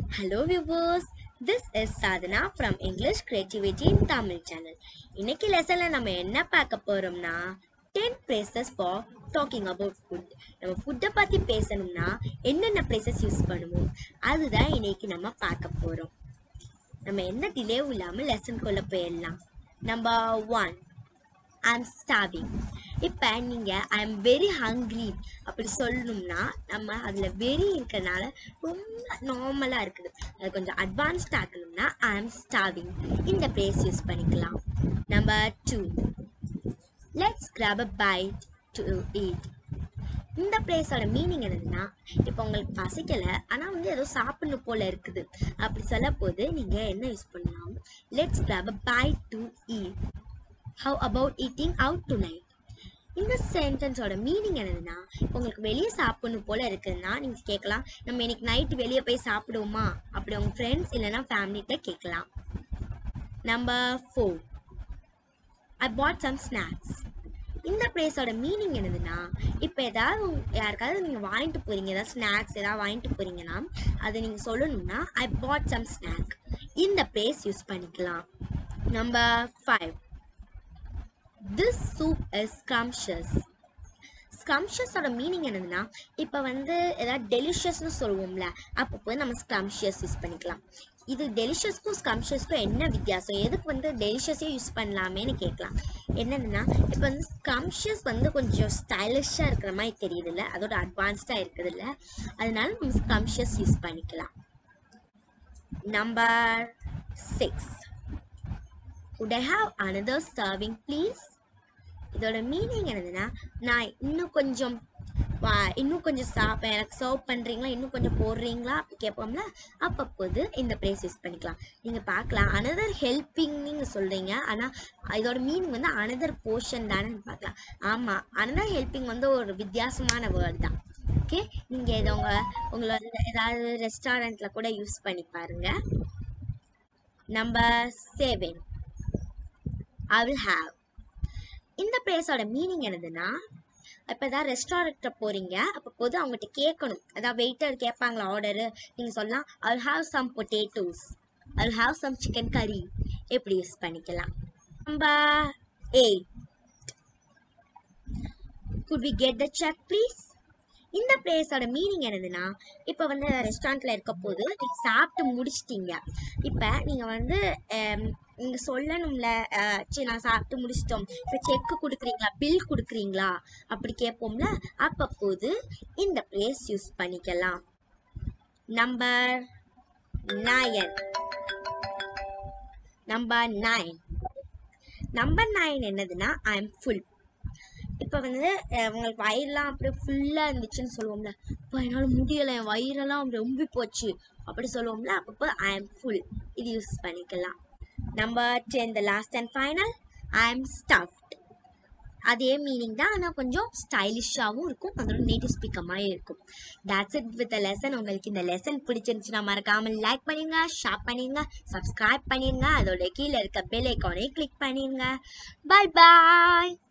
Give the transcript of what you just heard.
Hello viewers, this is Sadhana from English Creativity in Tamil channel. இன்னைக்கு லெசன்ல நம்ம என்ன பார்க்க போறோம்னா 10 places for talking about food. நம்ம ஃபுட்டை பத்தி பேசணும்னா என்னென்ன places யூஸ் பண்ணுவோம் அதுதான் இன்னைக்கு நம்ம பார்க்க போறோம் நம்ம எந்த டிலேவும் இல்லாம லெசனுக்குள்ள போயிடலாம் நம்பர் ஒன் ஐம் ஸ்டாவிங் இப்போ நீங்கள் ஐ எம் வெரி ஹங்க்ரி அப்படி சொல்லணும்னா நம்ம அதில் வெரி இருக்கிறனால ரொம்ப நார்மலாக இருக்குது அது கொஞ்சம் அட்வான்ஸ்ட் ஆக்கணும்னா ஐ எம் ஸ்டாவிங் இந்த ப்ளேஸ் யூஸ் பண்ணிக்கலாம் number two let's grab a bite to eat இந்த பிளேஸோட மீனிங் என்னதுன்னா இப்போ உங்களுக்கு பசிக்கல ஆனால் வந்து ஏதோ சாப்பிடணும் போல இருக்குது அப்படி சொல்ல போது நீங்கள் என்ன யூஸ் பண்ணலாம் let's grab a bite to eat how about eating out tonight இந்த சென்டென்ஸோட மீனிங் என்னதுன்னா உங்களுக்கு வெளியே சாப்பிடணும் போல இருக்குதுன்னா நீங்கள் கேட்கலாம் நம்ம இன்னைக்கு நைட்டு வெளியே போய் சாப்பிடுவோமா அப்படி உங்கள் ஃப்ரெண்ட்ஸ் இல்லைன்னா ஃபேமிலிகிட்ட கேட்கலாம் number four I bought some snacks இந்த பிளேஸோட மீனிங் என்னதுன்னா இப்போ ஏதாவது உங்க- யாருக்காவது நீங்கள் வாங்கிட்டு போறீங்க ஏதாவது ஸ்நாக்ஸ் ஏதாவது வாங்கிட்டு போறீங்கன்னா அதை நீங்கள் சொல்லணும்னா ஐ பாட் சம் ஸ்நாக் இந்த பிளேஸ் யூஸ் பண்ணிக்கலாம் number five this soup is scrumptious ஸ்க்ரம்ஷஸோட மீனிங் என்னதுன்னா இப்போ வந்து ஏதாவது டெலிஷியஸ்னு சொல்லுவோம்ல அப்போ போய் நம்ம ஸ்க்ரம்ஷியஸ் யூஸ் பண்ணிக்கலாம் இது டெலிஷியஸ்க்கும் ஸ்க்ரம்ஷியஸ்க்கும் என்ன வித்தியாசம் எதுக்கு வந்து டெலிஷியஸே யூஸ் பண்ணலாமேன்னு கேட்கலாம் என்னதுன்னா இப்போ வந்து ஸ்க்ரம்ஷியஸ் வந்து கொஞ்சம் ஸ்டைலிஷாக இருக்கிற மாதிரி தெரியுதுல்ல அதோட அட்வான்ஸ்டாக இருக்குதுல்ல அதனால நம்ம ஸ்க்ரம்ஷியஸ் யூஸ் பண்ணிக்கலாம் number six would I have another serving please இதோட மீனிங் என்னதுன்னா நான் இன்னும் கொஞ்சம் வா- இன்னும் கொஞ்சம் சாப்ப எனக்கு சர்வ் பண்ணுறீங்களா இன்னும் கொஞ்சம் போடுறீங்களா அப்படி கேட்போம்ல அப்பப்போது இந்த ப்ளேஸ் யூஸ் பண்ணிக்கலாம் நீங்கள் பார்க்கலாம் அனதர் ஹெல்பிங் நீங்கள் சொல்கிறீங்க ஆனால் இதோட மீனிங் வந்து அனதர் போர்ஷன் தானே பார்க்கலாம் ஆமாம் அனதர் ஹெல்பிங் வந்து ஒரு வித்தியாசமான வேர்டு தான் ஓகே நீங்கள் இதை உங்கள் உங்களோட ஏதாவது ரெஸ்டாரண்ட்டில் கூட யூஸ் பண்ணி பாருங்கள் number seven I will have இந்த பிளேஸோட மீனிங் என்னதுன்னா இப்போ ஏதாவது ரெஸ்டாரண்ட்டை போகிறீங்க அப்போ போது அவங்ககிட்ட கேட்கணும் அதாவது வெயிட்டர் கேட்பாங்களா ஆர்டரு நீங்கள் சொல்லலாம் I have some potatoes I have some chicken curry எப்படி யூஸ் பண்ணிக்கலாம் number eight could we get the check please இந்த பிளேஸோட மீனிங் என்னதுன்னா இப்போ வந்து ரெஸ்டாரண்ட்டில் இருக்க போது நீங்கள் சாப்பிட்டு முடிச்சிட்டீங்க இப்போ நீங்கள் வந்து நீங்கள் சொல்லணும்ல அஹ், சரி நான் சாப்பிட்டு முடிச்சிட்டோம் இப்போ செக்கு கொடுக்குறீங்களா பில் கொடுக்குறீங்களா அப்படி கேட்போம்ல அப்போ போது இந்த பிளேஸ் யூஸ் பண்ணிக்கலாம் number nine number nine number nine என்னதுன்னா ஐ எம் ஃபுல் இப்போ வந்து அஹ், உங்களுக்கு வயிறுலாம் அப்படியே ஃபுல்லாக இருந்துச்சுன்னு சொல்லுவோம்ல இப்போ என்னால் முடியலை என் வயிறெல்லாம் அப்படி ரொம்பி போச்சு அப்படி சொல்லுவோம்ல அப்பப்போ ஐ எம் ஃபுல் இது யூஸ் பண்ணிக்கலாம் number ten the last and final I am stuffed அதே மீனிங் தான் ஆனால் கொஞ்சம் ஸ்டைலிஷாகவும் இருக்கும் அதோட நேட்டிவ் ஸ்பீக்கர் மாதிரி இருக்கும் that's it வித் லெசன் உங்களுக்கு இந்த லெசன் பிடிச்சிருந்துச்சுன்னா மறக்காமல் லைக் பண்ணிடுங்க ஷேர் பண்ணிடுங்க சப்ஸ்கிரைப் பண்ணிடுங்க அதோட கீழே இருக்க பெல் ஐக்கானே கிளிக் பண்ணிடுங்க பை பாய்